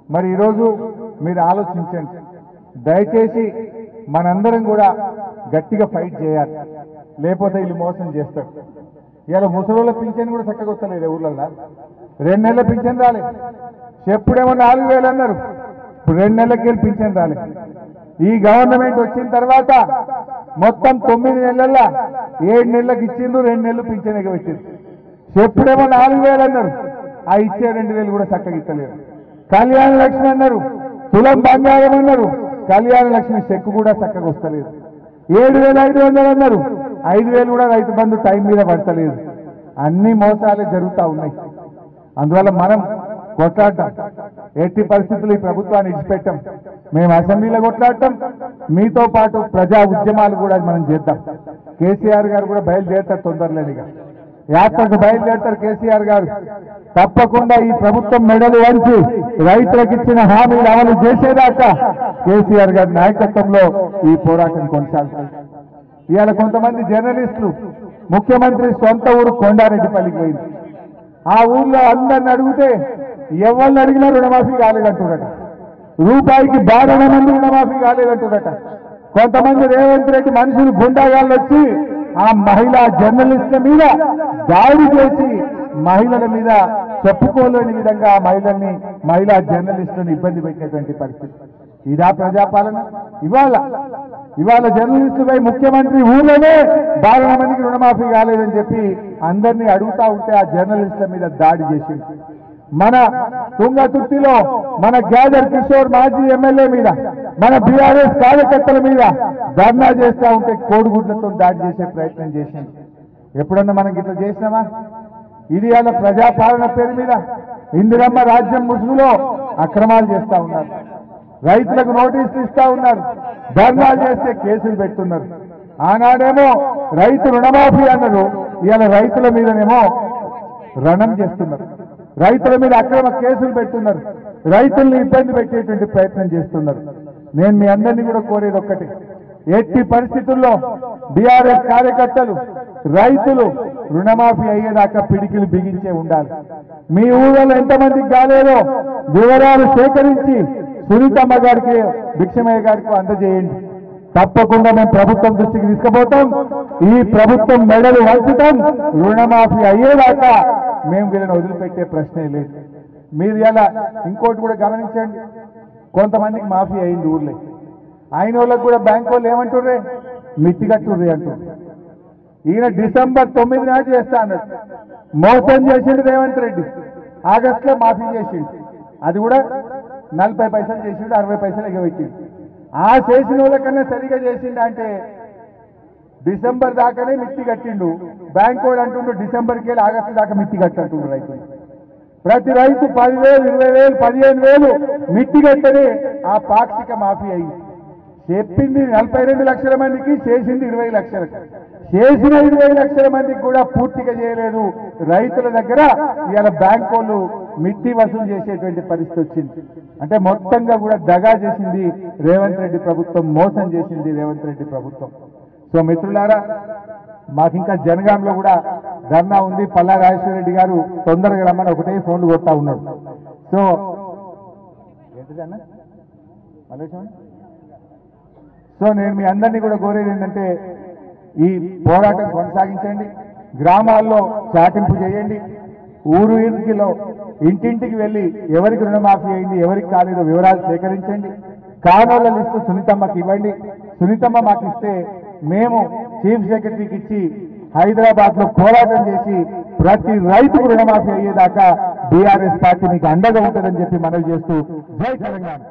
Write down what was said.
మరి ఈరోజు మీరు ఆలోచించండి దయచేసి మనందరం కూడా గట్టిగా ఫైట్ చేయాలి లేకపోతే వీళ్ళు మోసం చేస్తారు ఇవాళ ముసలోళ్ళ పింఛన్ కూడా చక్కగా వస్తలేదు ఊర్లల్లో రెండు నెలల పింఛన్ రాలే ఎప్పుడేమో నాలుగు వేలు అన్నారు ఇప్పుడు రెండు నెలలకి వెళ్ళి పింఛన్ రాలే ఈ గవర్నమెంట్ వచ్చిన తర్వాత మొత్తం తొమ్మిది నెలల్లో ఏడు నెలలకు ఇచ్చిండ్రు రెండు నెలలు పింఛన్ ఎగబెట్టిండ్రు ఎప్పుడేమో నాలుగు వేలు అన్నారు ఆ ఇచ్చే రెండు వేలు కూడా చక్కగా ఇస్తలేరు కళ్యాణ లక్ష్మి అన్నారు తులం బంగారం అన్నారు కళ్యాణ లక్ష్మి చెక్కు కూడా చక్కగా వస్తలేదు ఏడు వేల ఐదు వందలు అన్నారు ఐదు వేలు కూడా రైతు బంధు టైం మీద పడతలేదు అన్ని మోసాలే జరుగుతూ ఉన్నాయి అందువల్ల మనం కొట్లాడటం ఎట్టి పరిస్థితులు ఈ ప్రభుత్వాన్ని ఇచ్చిపెట్టాం మేము అసెంబ్లీలో కొట్లాడటం మీతో పాటు ప్రజా ఉద్యమాలు కూడా మనం చేద్దాం కేసీఆర్ గారు కూడా బయలుదేరుతారు తొందరలేనిగా యాత్రకు బయలుదేరుతారు కేసీఆర్ గారు తప్పకుండా ఈ ప్రభుత్వం మెడలు వంచి రైతులకు ఇచ్చిన హామీలు అమలు చేసేదాకా కేసీఆర్ గారి నాయకత్వంలో ఈ పోరాటం కొనసాగుతుంది ఇవాళ కొంతమంది జర్నలిస్టులు ముఖ్యమంత్రి సొంత ఊరు కొండారెడ్డిపల్లికి పోయింది ఆ ఊర్లో అందరిని అడిగితే ఎవరిని అడిగినా రుణమాఫీ కాలేదంటున్నట రూపాయికి బారణ మంది రుణమాఫీ కాలేదంటున్నట కొంతమంది రేవంత్ రెడ్డి మనుషులు గుండాగాళ్ళు వచ్చి ఆ మహిళా జర్నలిస్టుల మీద దాడి చేసి మహిళల మీద చెప్పుకోలేని విధంగా ఆ మహిళల్ని మహిళా జర్నలిస్టులను ఇబ్బంది పెట్టినటువంటి పరిస్థితి ఇదా ప్రజాపాలన ఇవాళ ఇవాళ జర్నలిస్టుపై ముఖ్యమంత్రి ఊళ్ళోనే బాగా మందికి రుణమాఫీ కాలేదని చెప్పి అందరినీ అడుగుతా ఉంటే ఆ జర్నలిస్టుల మీద దాడి చేసింది మన తుంగతుర్తిలో మన గ్యాదర్ కిషోర్ మాజీ ఎమ్మెల్యే మీద మన బీఆర్ఎస్ కార్యకర్తల మీద ధర్నా చేస్తా ఉంటే కోడిగుడ్లతో దాడి చేసే ప్రయత్నం చేసింది ఎప్పుడన్నా మనం ఇట్లా చేసినామా ఇది అలా ప్రజాపాలన పేరు మీద ఇందిరమ్మ రాజ్యం ముసుగులో అక్రమాలు చేస్తా ఉన్నారు రైతులకు నోటీసులు ఇస్తా ఉన్నారు ధర్నాలు చేస్తే కేసులు పెడుతున్నారు ఆనాడేమో రైతు రుణమాఫీ అన్నారు ఇవాళ రైతుల మీదనేమో రణం చేస్తున్నారు రైతుల మీద అక్రమ కేసులు పెడుతున్నారు రైతుల్ని ఇబ్బంది పెట్టేటువంటి ప్రయత్నం చేస్తున్నారు నేను మీ అందరినీ కూడా కోరేది ఒక్కటి ఎట్టి పరిస్థితుల్లో బీఆర్ఎస్ కార్యకర్తలు రైతులు రుణమాఫీ అయ్యేదాకా పిడికిలు బిగించే ఉండాలి మీ ఊళ్ళో ఎంతమందికి కాలేదో వివరాలు సేకరించి సునీతమ్మ గారికి భిక్షమయ్య గారికి అందజేయండి తప్పకుండా మేము ప్రభుత్వం దృష్టికి తీసుకుపోతాం ఈ ప్రభుత్వం మెడలు వంచుతాం రుణమాఫీ అయ్యేదాకా మేము వీళ్ళని వదిలిపెట్టే ప్రశ్నే లేదు మీరు ఇలా ఇంకోటి కూడా గమనించండి కొంతమందికి మాఫీ అయింది ఊర్లే అయిన వాళ్ళకి కూడా బ్యాంక్ వాళ్ళు ఏమంటుర్రే మిత్తి కట్టుర్రే అంటున్నారు ఈయన డిసెంబర్ తొమ్మిది నాటి చేస్తా అన్నాడు మోసం చేసిండు రేవంత్ రెడ్డి ఆగస్టులో మాఫీ చేసిండు అది కూడా నలభై పైసలు చేసిండు అరవై పైసలు ఎగబెట్టిండు ఆ చేసిన వాళ్ళకన్నా సరిగా చేసిండు అంటే డిసెంబర్ దాకానే మిత్తి కట్టిండు బ్యాంక్ వాడు అంటుండు డిసెంబర్కి వెళ్ళి ఆగస్టు దాకా మిత్తి కట్టంటుండు రైతులు ప్రతి రైతు పదివేలు ఇరవై వేలు పదిహేను వేలు మిత్తి కట్టని ఆ పాక్షిక మాఫీ అయింది చెప్పింది నలభై రెండు లక్షల మందికి చేసింది ఇరవై లక్షలకు చేసిన ఇరవై లక్షల మందికి కూడా పూర్తిగా చేయలేదు రైతుల దగ్గర ఇవాళ బ్యాంక్ వాళ్ళు మిత్తి వసూలు చేసేటువంటి పరిస్థితి వచ్చింది అంటే మొత్తంగా కూడా దగా చేసింది రేవంత్ రెడ్డి ప్రభుత్వం మోసం చేసింది రేవంత్ రెడ్డి ప్రభుత్వం సో మిత్రులారా మాకు ఇంకా జనగాంలో కూడా ధర్నా ఉంది పల్లా రాజేశ్వర రెడ్డి గారు తొందరగా రమ్మని ఒకటే ఫోన్లు కొడతా ఉన్నాడు సో ఏంటిదన్నా మళ్ళీ చూడండి. సో నేను మీ అందరినీ కూడా కోరేది ఏంటంటే ఈ పోరాటం కొనసాగించండి గ్రామాల్లో చాటింపు చేయండి ఊరు ఇంటిలో ఇంటింటికి వెళ్ళి ఎవరికి రుణమాఫీ అయింది ఎవరికి కాలేదో వివరాలు సేకరించండి కానోళ్ళ లిస్టు సునీతమ్మకి ఇవ్వండి సునీతమ్మ మాకు ఇస్తే మేము చీఫ్ సెక్రటరీకి ఇచ్చి హైదరాబాద్ లో పోరాటం చేసి ప్రతి రైతుకు రుణమాఫీ అయ్యేదాకా బీఆర్ఎస్ పార్టీ మీకు అండగా ఉంటుందని చెప్పి మనవి చేస్తూ జై తెలంగాణ